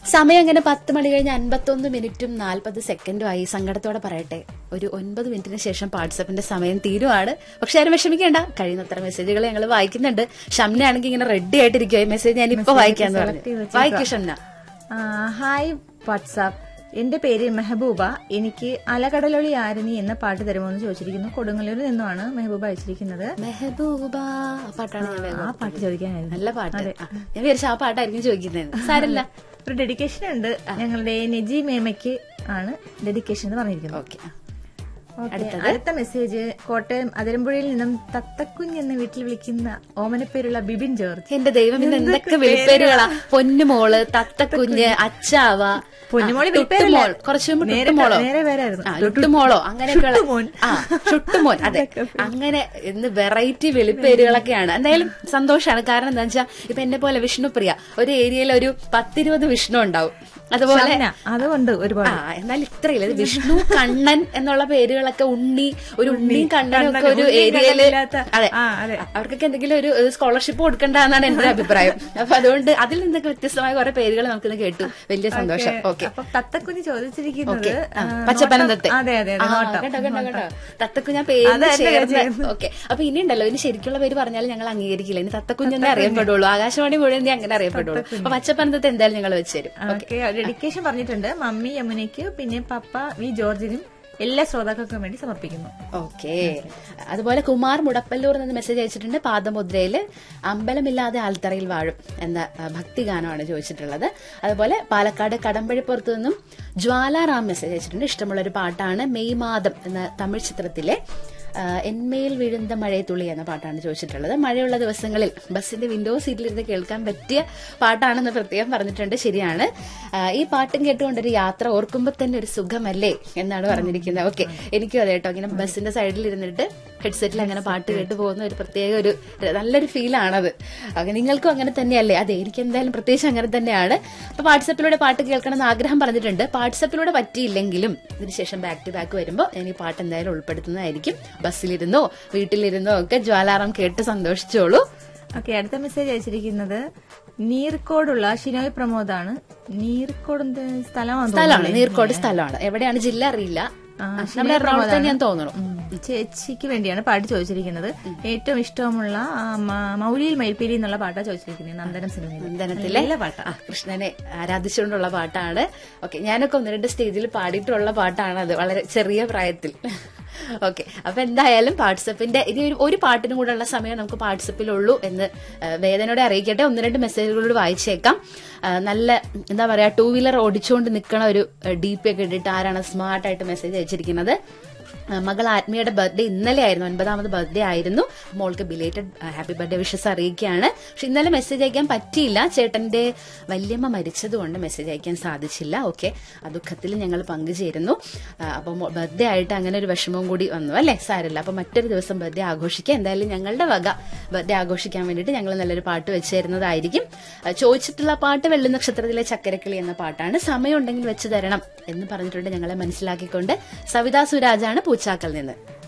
സമയം അങ്ങനെ പത്ത് മണി കഴിഞ്ഞ് അൻപത്തൊന്ന് മിനിറ്റും നാൽപ്പത് സെക്കൻഡും ആയി സങ്കടത്തോടെ പറയട്ടെ ഒരു ഒൻപത് മിനിറ്റിന് ശേഷം വാട്സപ്പിന്റെ സമയം തീരുവാണ് പക്ഷെ ആരും വിഷമിക്കേണ്ട കഴിയുന്നത്ര മെസ്സേജുകൾ ഞങ്ങൾ വായിക്കുന്നുണ്ട് ഷംന ആണെങ്കിൽ ഇങ്ങനെ റെഡി ആയിട്ടിരിക്കുക ഈ മെസ്സേജ് ഞാൻ ഇപ്പൊ വായിക്കാന്ന് പറഞ്ഞു വായിക്കും ഷംന ആ, ഹായ് വാട്സാപ്പ് എന്റെ പേര് മെഹബൂബ എനിക്ക് അലകടലൊളി ആരനി എന്ന പാട്ട് തരുമോ എന്ന് ചോദിച്ചിരിക്കുന്നു കൊടുങ്ങല്ലൂരിൽ നിന്നുമാണ് മെഹബൂബ അയച്ചിരിക്കുന്നത് മെഹബൂബ ആ പാട്ടാണ് ഞാൻ വേഗം ആ പാട്ട് ചോദിക്കാനായിരുന്നു നല്ല പാട്ട് ആ, ഞാൻ വിചാരിച്ച ആ പാട്ടായിരിക്കും ചോദിക്കുന്നത് സാരല്ല ഒരു ഡെഡിക്കേഷൻ ഉണ്ട് ഞങ്ങളുടെ നെജി മേമയ്ക്ക് ആണ് ഡെഡിക്കേഷൻ എന്ന് പറഞ്ഞിരിക്കുന്നത് ഓക്കെ ഓക്കേ, അടുത്ത മെസ്സേജ് കോട്ടയം അതിരമ്പുഴയിൽ നിന്നും തത്തക്കുഞ്ഞ് എന്ന വീട്ടിൽ വിളിക്കുന്ന ഓമനപ്പേരുള്ള ബിബിൻ ജോർജ് എന്റെ ദൈവം ഇന്ന് എന്തൊക്കെ വിളിപ്പേരുകളാ പൊന്നുമോള് തത്തക്കുഞ്ഞ് അച്ചാവ പൊന്നുമോള് ആ, വിളിപ്പേരല്ല. ടുട്ടുമോൾ കുറച്ചു മുമ്പ് നേരെ ടുട്ടുമോളോ നേരെ പേരായിരുന്നു. ആ, ടുട്ടുമോളോ അങ്ങനെയൊക്കെയുള്ള ടുട്ടുമോൻ. ആ ചുട്ടുമോൻ അതെ അങ്ങനെ ഇന്ന് വെറൈറ്റി വെളിപ്പേരുകളൊക്കെയാണ് എന്തായാലും സന്തോഷമാണ് കാരണം എന്താ വെച്ചാൽ ഇപ്പൊ എന്നെ പോലെ വിഷ്ണുപ്രിയ ഒരു ഏരിയയിൽ ഒരു പത്തിരുപത് വിഷ്ണു ഉണ്ടാവും അതുപോലെ ഷംന, അതുകൊണ്ട് ഒരുപാട് ആ എന്നാൽ ഇത്രയില്ല ഇത് വിഷ്ണു കണ്ണൻ എന്നുള്ള പേരുകളൊക്കെ ഉണ്ണി ഒരു ഉണ്ണിയും കണ്ണനും ഒക്കെ ഒരു ഉണ്ണിയും ഏരിയയില് കണ്ണനില്ലാത്ത- അതെ ആ, അതെ. അവർക്കൊക്കെ എന്തെങ്കിലും ഒരു സ്കോളർഷിപ്പ് കൊടുക്കണ്ട എന്നാണ് എന്റെ ഒരു അഭിപ്രായം അപ്പൊ അതുകൊണ്ട് അതിൽ നിന്നൊക്കെ വ്യത്യസ്തമായ കുറെ പേരുകൾ നമുക്കിന്ന് കേട്ടു വലിയ സന്തോഷം ഓക്കെ അപ്പൊ തത്തക്കുഞ്ഞ് ചോദിച്ചിരിക്കുന്നത് ഓക്കെ ആ, പച്ചപ്പനന്തത്തെ നോട്ടം- അതെ അതെ അതെ നോട്ടം. കേട്ടോ കേട്ടോ കേട്ടോ തത്തക്കു ഞാൻ പേര് അതല്ല ഞാൻ ചേർന്ന് ഓക്കെ അപ്പൊ ഇനി ഉണ്ടല്ലോ ഇനി ശരിക്കുള്ള പേര് പറഞ്ഞാൽ ഞങ്ങൾ അംഗീകരിക്കില്ല ഇനി തത്തക്കുഞ്ഞെന്നേ അറിയപ്പെടുള്ളൂ ആകാശവാണി മുഴുവൻ ഇനി അങ്ങനെ അറിയപ്പെടുള്ളൂ അപ്പൊ പച്ചപ്പനന്തത്തെ എന്തായാലും ഞങ്ങൾ വെച്ചുതരും ഓക്കെ ഡെഡിക്കേഷൻ പറഞ്ഞിട്ടുണ്ട് മമ്മി യമുനയ്ക്ക് പിന്നെ പപ്പ വി ജോർജിനും എല്ലാ ശ്രോതാക്കൾക്കും വേണ്ടി സമർപ്പിക്കുന്നു ഓക്കെ അതുപോലെ കുമാർ മുടപ്പല്ലൂർ നിന്ന് മെസ്സേജ് അയച്ചിട്ടുണ്ട് പാദമുദ്രയില് അമ്പലമില്ലാതെ ആൽത്തറയിൽ വാഴും എന്ന ആ, ഭക്തിഗാനമാണ് ചോദിച്ചിട്ടുള്ളത് അതുപോലെ പാലക്കാട് കടമ്പഴിപ്പുറത്തു നിന്നും ജ്വാലാറാം മെസ്സേജ് അയച്ചിട്ടുണ്ട് ഇഷ്ടമുള്ള ഒരു പാട്ടാണ് മെയ് മാതം എന്ന തമിഴ് ചിത്രത്തിലെ ആ, എന്മേൽ വീഴുന്ന മഴയത്തുള്ളി എന്ന പാട്ടാണ് ചോദിച്ചിട്ടുള്ളത് മഴയുള്ള ദിവസങ്ങളിൽ ബസ്സിന്റെ വിൻഡോ സീറ്റിലിരുന്ന് കേൾക്കാൻ പറ്റിയ പാട്ടാണെന്ന് പ്രത്യേകം പറഞ്ഞിട്ടുണ്ട് ശരിയാണ് ആ, ഈ പാട്ടും കേട്ടുകൊണ്ടൊരു യാത്ര ഓർക്കുമ്പോൾ തന്നെ ഒരു സുഖമല്ലേ എന്നാണ് പറഞ്ഞിരിക്കുന്നത് ഓക്കെ എനിക്കും അതെ കേട്ടോ ഇങ്ങനെ ബസ്സിന്റെ സൈഡിൽ ഇരുന്നിട്ട് ഹെഡ്സെറ്റിൽ അങ്ങനെ പാട്ട് കേട്ട് പോകുന്ന ഒരു പ്രത്യേക ഒരു നല്ലൊരു ഫീലാണത് ഓക്കെ നിങ്ങൾക്കും അങ്ങനെ തന്നെയല്ലേ അതെ എനിക്ക് എന്തായാലും പ്രത്യേകിച്ച് അങ്ങനെ തന്നെയാണ് അപ്പൊ വാട്സപ്പിലൂടെ പാട്ട് കേൾക്കണം എന്ന് ആഗ്രഹം പറഞ്ഞിട്ടുണ്ട് വാട്സപ്പിലൂടെ പറ്റിയില്ലെങ്കിലും ഇതിനുശേഷം ബാക്ക് ടു ബാക്ക് വരുമ്പോൾ ഞാൻ ഈ പാട്ട് എന്തായാലും ഉൾപ്പെടുത്തുന്നതായിരിക്കും ബസ്സിലിരുന്നോ വീട്ടിലിരുന്നോ ഒക്കെ ജ്വാലാറാം കേട്ട് സന്തോഷിച്ചോളൂ ഓക്കെ അടുത്ത മെസ്സേജ് അയച്ചിരിക്കുന്നത് നീർക്കോടുള്ള ഷിനോയ് പ്രമോദാണ് നീർക്കോട് എന്ത് സ്ഥലമാണെന്ന് സ്ഥലമാണ് തോന്നുന്നു നീർക്കോട് സ്ഥലമാണ് എവിടെയാണ് ജില്ല അറിയില്ല ആ, നമ്മുടെ എറണാകുളത്ത് തന്നെയാന്ന് തോന്നുന്നു ഉം. ചേച്ചിക്ക് വേണ്ടിയാണ് പാട്ട് ചോദിച്ചിരിക്കുന്നത് ഏറ്റവും ഇഷ്ടമുള്ള ആ, മ- മൗലിയിൽ മയിൽപ്പീലി എന്നുള്ള പാട്ടാണ് ചോദിച്ചിരിക്കുന്നത് നന്ദനം സിനിമയിൽ നന്ദനത്തിലെ നല്ല പാട്ടാ ആ, കൃഷ്ണനെ ആരാധിച്ചുകൊണ്ടുള്ള പാട്ടാണ് ഓക്കെ ഞാനൊക്കെ ഒന്ന് രണ്ട് സ്റ്റേജിൽ പാടിയിട്ടുള്ള പാട്ടാണ് അത് വളരെ ചെറിയ പ്രായത്തിൽ ഓക്കെ അപ്പൊ എന്തായാലും വാട്സപ്പിന്റെ ഇനി ഒരു ഒരു പാട്ടിനും കൂടെ ഉള്ള സമയം നമുക്ക് വാട്സപ്പിലുള്ളൂ എന്ന് ആ, വേദനയോടെ അറിയിക്കട്ടെ ഒന്ന് രണ്ട് മെസ്സേജുകളോട് വായിച്ചേക്കാം ആ, നല്ല എന്താ പറയാ ടൂ വീലർ ഓടിച്ചുകൊണ്ട് നിൽക്കണ ഒരു ഡി പി ഒക്കെ ഇട്ടിട്ട് ആരാണ് സ്മാർട്ടായിട്ട് മെസ്സേജ് അയച്ചിരിക്കുന്നത് ആ, മകൾ ആത്മീയയുടെ ബർത്ത്ഡേ ഇന്നലെ ആയിരുന്നു ഒൻപതാമത് ബർത്ത്ഡേ ആയിരുന്നു മോൾക്ക് ബിലേറ്റഡ് ഹാപ്പി ബർത്ത്ഡേ വിഷസ് അറിയിക്കുകയാണ് പക്ഷെ ഇന്നലെ മെസ്സേജ് അയക്കാൻ പറ്റിയില്ല ചേട്ടന്റെ വല്യമ്മ മരിച്ചതുകൊണ്ട് മെസ്സേജ് അയക്കാൻ സാധിച്ചില്ല ഓക്കെ ആ ദുഃഖത്തിൽ ഞങ്ങൾ പങ്കുചേരുന്നു ആ, അപ്പൊ ബർത്ത്ഡേ ആയിട്ട് അങ്ങനെ ഒരു വിഷമവും കൂടി വന്നു അല്ലേ സാരല്ല അപ്പൊ മറ്റൊരു ദിവസം ബർത്ത്ഡേ ആഘോഷിക്കുക എന്തായാലും ഞങ്ങളുടെ വക ബർത്ത്ഡേ ആഘോഷിക്കാൻ വേണ്ടിയിട്ട് ഞങ്ങൾ നല്ലൊരു പാട്ട് വെച്ച് തരുന്നതായിരിക്കും ആ, ചോദിച്ചിട്ടുള്ള പാട്ട് വെള്ളി നക്ഷത്രത്തിലെ ചക്കരക്കിളി എന്ന പാട്ടാണ് സമയമുണ്ടെങ്കിൽ വെച്ച് തരണം എന്ന് പറഞ്ഞിട്ടുണ്ട് ഞങ്ങളെ മനസ്സിലാക്കിക്കൊണ്ട് സവിതാ സുരാജാണ് പൂച്ചാക്കൽ നിന്ന്